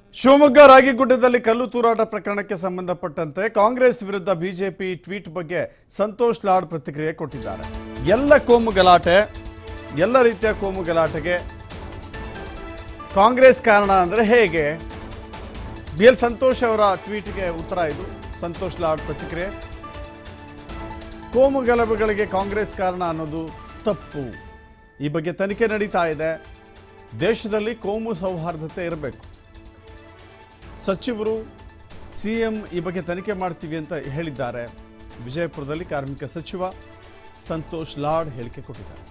ಶಿವಮೊಗ್ಗ ರಾಗಿಗುಡ್ಡದಲ್ಲಿ ಕಲ್ಲು ತೂರಾಟ ಪ್ರಕರಣಕ್ಕೆ ಸಂಬಂಧಪಟ್ಟಂತೆ ಕಾಂಗ್ರೆಸ್ ವಿರುದ್ಧ ಬಿಜೆಪಿ ಟ್ವೀಟ್ ಬಗ್ಗೆ ಸಂತೋಷ್ ಲಾಡ್ ಪ್ರತಿಕ್ರಿಯೆ ಕೊಟ್ಟಿದ್ದಾರೆ ಎಲ್ಲ ಕೋಮು ಗಲಾಟೆ ಎಲ್ಲ ರೀತಿಯ ಕೋಮು ಗಲಾಟೆಗೆ ಕಾಂಗ್ರೆಸ್ ಕಾರಣ ಅಂದರೆ ಹೇಗೆ ಬಿ ಎಲ್ ಸಂತೋಷ್ ಅವರ ಟ್ವೀಟ್ಗೆ ಉತ್ತರ ಇದು ಸಂತೋಷ್ ಲಾಡ್ ಪ್ರತಿಕ್ರಿಯೆ ಕೋಮು ಗಲಭೆಗಳಿಗೆ ಕಾಂಗ್ರೆಸ್ ಕಾರಣ ಅನ್ನೋದು ತಪ್ಪು ಈ ಬಗ್ಗೆ ತನಿಖೆ ನಡೀತಾ ಇದೆ ದೇಶದಲ್ಲಿ ಕೋಮು ಸೌಹಾರ್ದತೆ ಇರಬೇಕು ಸಚಿವರು ಸಿಎಂ ಈ ಬಗ್ಗೆ ತನಿಖೆ ಮಾಡ್ತೀವಿ ಅಂತ ಹೇಳಿದ್ದಾರೆ ವಿಜಯಪುರದಲ್ಲಿ ಕಾರ್ಮಿಕ ಸಚಿವ ಸಂತೋಷ್ ಲಾಡ್ ಹೇಳಿಕೆ ಕೊಟ್ಟಿದ್ದಾರೆ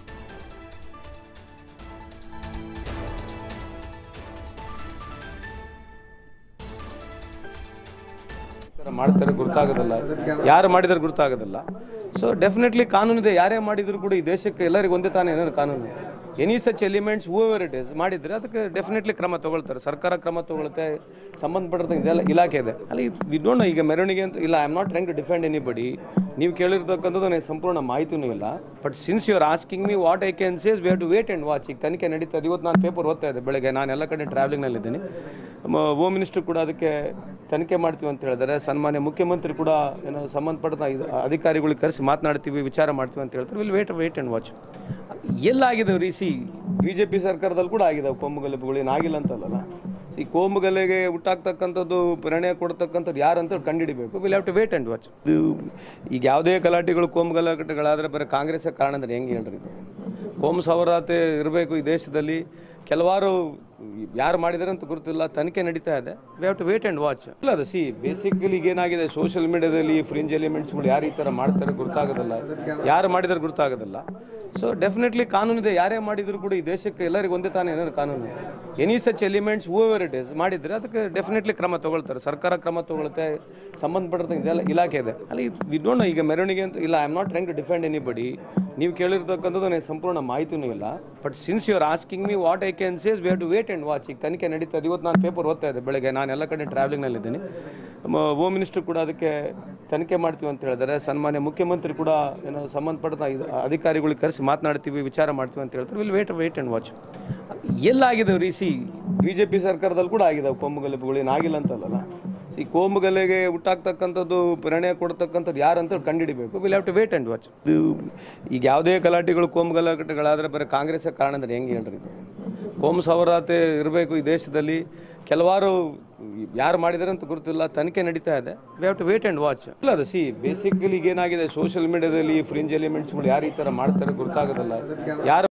ಥರ ಮಾಡ್ತಾರೆ ಗುರ್ತಾಗೋದಿಲ್ಲ ಯಾರು ಮಾಡಿದ್ರೆ ಗುರ್ತಾಗೋದಿಲ್ಲ ಸೊ ಡೆಫಿನೆಟ್ಲಿ ಕಾನೂನಿದೆ ಯಾರೇ ಮಾಡಿದ್ರು ಕೂಡ ಈ ದೇಶಕ್ಕೆ ಎಲ್ಲರಿಗೂ ಒಂದೇ ತಾನೇ ಏನಾದ್ರು ಕಾನೂನು any such elements over it is ಮಾಡಿದ್ರೆ ಅದಕ್ಕೆ ಡೆಫಿನೆಟ್ಲಿ ಕ್ರಮ ತಗೊಳ್ತಾರೆ ಸರ್ಕಾರ ಕ್ರಮ ತಗೊಳುತ್ತೆ ಸಂಬಂಧಪಟ್ಟಂಗೆ ಇದೆಲ್ಲ ಇಲಾಖೆ ಇದೆ ಅಲ್ಲಿ ವಿ ಡೋಂಟ್ ಈಗ ಮೆರವಣಿಗೆ ಅಂತ ಇಲ್ಲ I am not trying to defend anybody ನೀವು ಕೇಳಿರ್ತಕ್ಕಂಥದ್ದು ನನಗೆ ಸಂಪೂರ್ಣ ಮಾಹಿತಿನೂ ಇಲ್ಲ but since you are asking me what I can says we have to wait and watch ಈಗ ತನಿಖೆ ನಡೀತಾ ಇದೆ ಇವತ್ತು ನಾನು ಪೇಪರ್ ಓದ್ತಾ ಇದ್ದೆ ಬೆಳಗ್ಗೆ ನಾನು ಎಲ್ಲ ಕಡೆ ಟ್ರಾವೆಲಿಂಗ್ನಲ್ಲಿದ್ದೀನಿ ಹೋಮ್ ಮಿನಿಸ್ಟರ್ ಕೂಡ ಅದಕ್ಕೆ ತನಿಖೆ ಮಾಡ್ತೀವಿ ಅಂತ ಹೇಳಿದ್ದಾರೆ ಸನ್ಮಾನ್ಯ ಮುಖ್ಯಮಂತ್ರಿ ಕೂಡ ಏನೋ ಸಂಬಂಧಪಟ್ಟ ಇದು ಅಧಿಕಾರಿಗಳಿಗೆ ಕರೆಸಿ ಮಾತನಾಡ್ತೀವಿ ವಿಚಾರ ಮಾಡ್ತೀವಿ ಅಂತ ಹೇಳ್ತಾರೆ will wait wait and watch ಎಲ್ಲಾಗಿದ್ದಾವೆ ರೀ ಸಿ ಬಿ ಜೆ ಪಿ ಸರ್ಕಾರದಲ್ಲಿ ಕೂಡ ಆಗಿದ್ದಾವೆ ಕೋಮು ಗಲಭೆಗಳು ಏನಾಗಿಲ್ಲ ಅಂತಲ್ಲಲ್ಲ ಸಿ ಕೋಮು ಗಲೆಗೆ ಹುಟ್ಟಾಕ್ತಕ್ಕಂಥದ್ದು ಪ್ರಣಯ ಕೊಡ್ತಕ್ಕಂಥದ್ದು ಯಾರಂತ ಕಂಡುಹಿಡಿಬೇಕು will have to wait and watch ಇದು ಈಗ ಯಾವುದೇ ಗಲಾಟೆಗಳು ಕೋಮು ಗಲಾಟೆಗಳಾದರೆ ಬರೀ ಕಾಂಗ್ರೆಸ್ ಕಾರಣ ಅಂದ್ರೆ ಹೆಂಗೆ ಹೇಳ್ರಿ ಇದು? ಕೋಮು ಸೌಹಾರ್ದತೆ ಇರಬೇಕು ಈ ದೇಶದಲ್ಲಿ ಕೆಲವಾರು ಯಾರು ಮಾಡಿದಾರೆ ಅಂತ ಗೊತ್ತಿಲ್ಲ ತನಿಖೆ ನಡೀತಾ ಇದೆ we have to wait and watch ಇಲ್ಲ ಅದು ಸಿ ಬೇಸಿಕಲಿ ಈಗ ಏನಾಗಿದೆ ಸೋಷಿಯಲ್ ಮೀಡಿಯಾದಲ್ಲಿ ಫ್ರಿಂಜ್ ಎಲಿಮೆಂಟ್ಸ್ಗಳು ಯಾರು ಈ ಥರ ಮಾಡ್ತಾರೆ ಗುರ್ತಾಗೋದಿಲ್ಲ ಯಾರು ಮಾಡಿದ್ರೆ ಗುರ್ತಾಗೋದಿಲ್ಲ ಸೊ ಡೆಫಿನೆಟ್ಲಿ ಕಾನೂನಿದೆ ಯಾರೇ ಮಾಡಿದ್ರು ಕೂಡ ಈ ದೇಶಕ್ಕೆ ಎಲ್ಲರಿಗೂ ಒಂದೇ ತಾನೇ ಏನಾದ್ರು ಕಾನೂನು any such elements over it is ಮಾಡಿದ್ರೆ ಅದಕ್ಕೆ ಡೆಫಿನೆಟ್ಲಿ ಕ್ರಮ ತಗೊಳ್ತಾರೆ ಸರ್ಕಾರ ಕ್ರಮ ತಗೊಳುತ್ತೆ ಸಂಬಂಧಪಟ್ಟಂಗೆ ಇದೆಲ್ಲ ಇಲಾಖೆ ಇದೆ ಅಲ್ಲಿ ವಿ ಡೋಂಟ್ ಈಗ ಮೆರವಣಿಗೆ ಅಂತ ಇಲ್ಲ I am not trying to defend anybody ನೀವು ಕೇಳಿರ್ತಕ್ಕಂಥದ್ದು ನನಗೆ ಸಂಪೂರ್ಣ ಮಾಹಿತಿನೂ ಇಲ್ಲ but since you are asking me what I can says we have to wait and watch ಈಗ ತನಿಖೆ ನಡೀತಾ ಇದೆ ಇವತ್ತು ನಾನು ಪೇಪರ್ ಓದ್ತಾ ಇದ್ದೆ ಬೆಳಗ್ಗೆ ನಾನು ಎಲ್ಲ ಕಡೆ ಟ್ರಾವೆಲಿಂಗ್ನಲ್ಲಿದ್ದೀನಿ ಹೋಮ್ ಮಿನಿಸ್ಟರ್ ಕೂಡ ಅದಕ್ಕೆ ತನಿಖೆ ಮಾಡ್ತೀವಿ ಅಂತ ಹೇಳಿದ್ದಾರೆ ಸನ್ಮಾನ್ಯ ಮುಖ್ಯಮಂತ್ರಿ ಕೂಡ ಏನೋ ಸಂಬಂಧಪಟ್ಟ ಇದು ಅಧಿಕಾರಿಗಳಿಗೆ ಕರೆಸಿ ಮಾತನಾಡ್ತೀವಿ ವಿಚಾರ ಮಾಡ್ತೀವಿ ಅಂತ ಹೇಳ್ತಾರೆ will wait wait and watch ಎಲ್ಲಾಗಿದ್ದಾವೆ ರೀ ಸಿ ಬಿ ಜೆ ಪಿ ಸರ್ಕಾರದಲ್ಲಿ ಕೂಡ ಆಗಿದ್ದಾವೆ ಕೋಮು ಗಲಭೆಗಳು ಏನಾಗಿಲ್ಲ ಅಂತಲ್ಲಲ್ಲ ಸಿ ಕೋಮು ಗಲೆಗೆ ಹುಟ್ಟಾಕ್ತಕ್ಕಂಥದ್ದು ಪ್ರಣಯ ಕೊಡ್ತಕ್ಕಂಥದ್ದು ಯಾರಂತ ಕಂಡುಹಿಡಿಬೇಕು will have to wait and watch ಇದು ಈಗ ಯಾವುದೇ ಗಲಾಟೆಗಳು ಕೋಮು ಗಲಾಟೆಗಳಾದರೆ ಬರೀ ಕಾಂಗ್ರೆಸ್ ಕಾರಣ ಅಂದ್ರೆ ಹೆಂಗೆ ಹೇಳ್ರಿ ಇದು? ಕೋಮು ಸೌಹಾರ್ದತೆ ಇರಬೇಕು ಈ ದೇಶದಲ್ಲಿ ಕೆಲವಾರು ಯಾರು ಮಾಡಿದಾರೆ ಅಂತ ಗೊತ್ತಿಲ್ಲ ತನಿಖೆ ನಡೀತಾ ಇದೆ we have to wait and watch ಇಲ್ಲ ಅದು ಸಿ ಬೇಸಿಕಲಿ ಈಗ ಏನಾಗಿದೆ ಸೋಷಿಯಲ್ ಮೀಡಿಯಾದಲ್ಲಿ ಫ್ರಿಂಜ್ ಎಲಿಮೆಂಟ್ಸ್ಗಳು ಯಾರು ಈ ಥರ ಮಾಡ್ತಾರೆ ಗುರ್ತಾಗೋದಿಲ್ಲ ಯಾರು